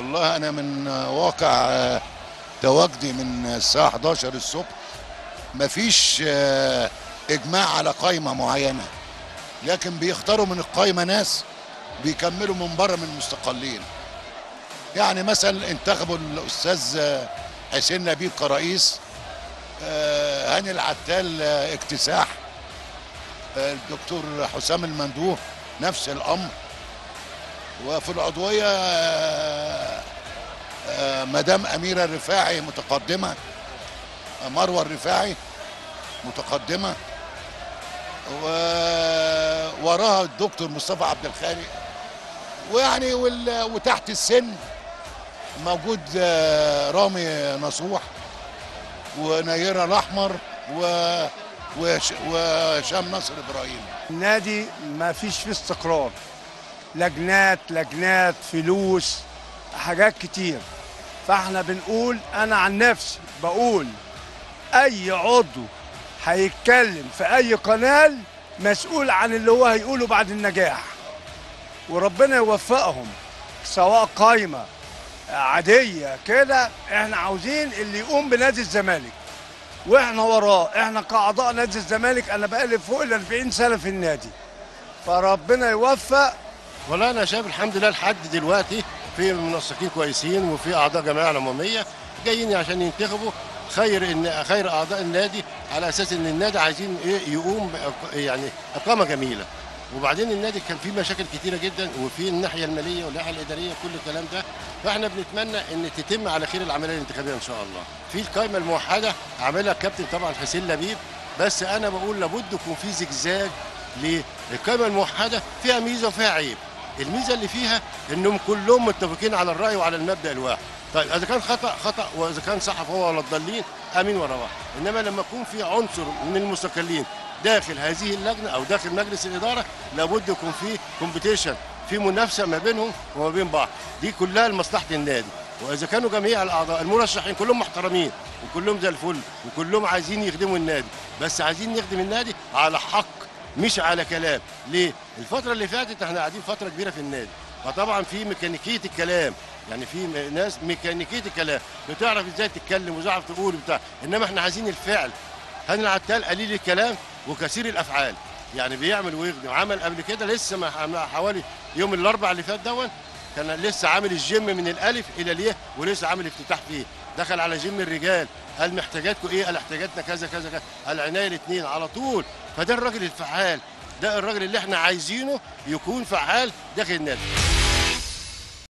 والله انا من واقع آه، تواجدي من الساعه 11 الصبح مفيش آه، اجماع على قائمه معينه لكن بيختاروا من القائمه ناس بيكملوا من بره من المستقلين يعني مثلا انتخبوا الاستاذ آه، حسين نبيل كرئيس آه، هاني العتال آه، اكتساح آه، الدكتور حسام المندوه نفس الامر وفي العضويه آه، آه، مدام اميره الرفاعي متقدمه آه، مروه الرفاعي متقدمه ووراها الدكتور مصطفى عبد الخالق ويعني وال- وتحت السن موجود آه، رامي نصوح ونيره الاحمر و وش- وهشام نصر ابراهيم النادي ما فيش فيه استقرار لجنات لجنات فلوس حاجات كتير فاحنا بنقول انا عن نفسي بقول اي عضو هيتكلم في اي قناه مسؤول عن اللي هو هيقوله بعد النجاح وربنا يوفقهم سواء قايمه عاديه كده احنا عاوزين اللي يقوم بنادي الزمالك واحنا وراه احنا كاعضاء نادي الزمالك انا بقالي فوق ال 40 سنه في النادي فربنا يوفق والله انا شايف الحمد لله لحد دلوقتي في منسقين كويسين وفي اعضاء جمعيه العموميه جايين عشان ينتخبوا خير ان خير اعضاء النادي على اساس ان النادي عايزين ايه يقوم بأق- يعني اقامه جميله وبعدين النادي كان فيه مشاكل كتيره جدا وفي الناحيه الماليه والناحيه الاداريه كل الكلام ده فاحنا بنتمنى ان تتم على خير العمليه الانتخابيه ان شاء الله في القائمه الموحده عاملها الكابتن طبعا حسين لبيب بس انا بقول لابد يكون في زجزاج للقائمه الموحده فيها ميزه وفيها عيب الميزه اللي فيها انهم كلهم متفقين على الراي وعلى المبدا الواحد طيب اذا كان خطا خطا واذا كان صح فهو ولا الضالين امين ورا واحد انما لما يكون في عنصر من المستقلين داخل هذه اللجنه او داخل مجلس الاداره لابد يكون في كومبيتيشن في منافسه ما بينهم وما بين بعض دي كلها لمصلحه النادي واذا كانوا جميع الاعضاء المرشحين كلهم محترمين وكلهم زي الفل وكلهم عايزين يخدموا النادي بس عايزين نخدم النادي على حق مش على كلام ليه الفتره اللي فاتت احنا قاعدين فتره كبيره في النادي فطبعا في ميكانيكيه الكلام يعني في م- ناس ميكانيكيه الكلام بتعرف ازاي تتكلم وتعرف تقول بتاع انما احنا عايزين الفعل هاني العتال قليل الكلام وكثير الافعال يعني بيعمل ويخدم عمل قبل كده لسه ما ما حوالي يوم الاربع اللي فات دون كان لسه عامل الجيم من الالف الى الياء ولسه عامل افتتاح فيه دخل على جيم الرجال قال محتاجاتكم ايه قال احتاجاتنا كذا كذا كذا قال عنايه الاثنين على طول فده الراجل الفعال ده الراجل اللي احنا عايزينه يكون فعال داخل النادي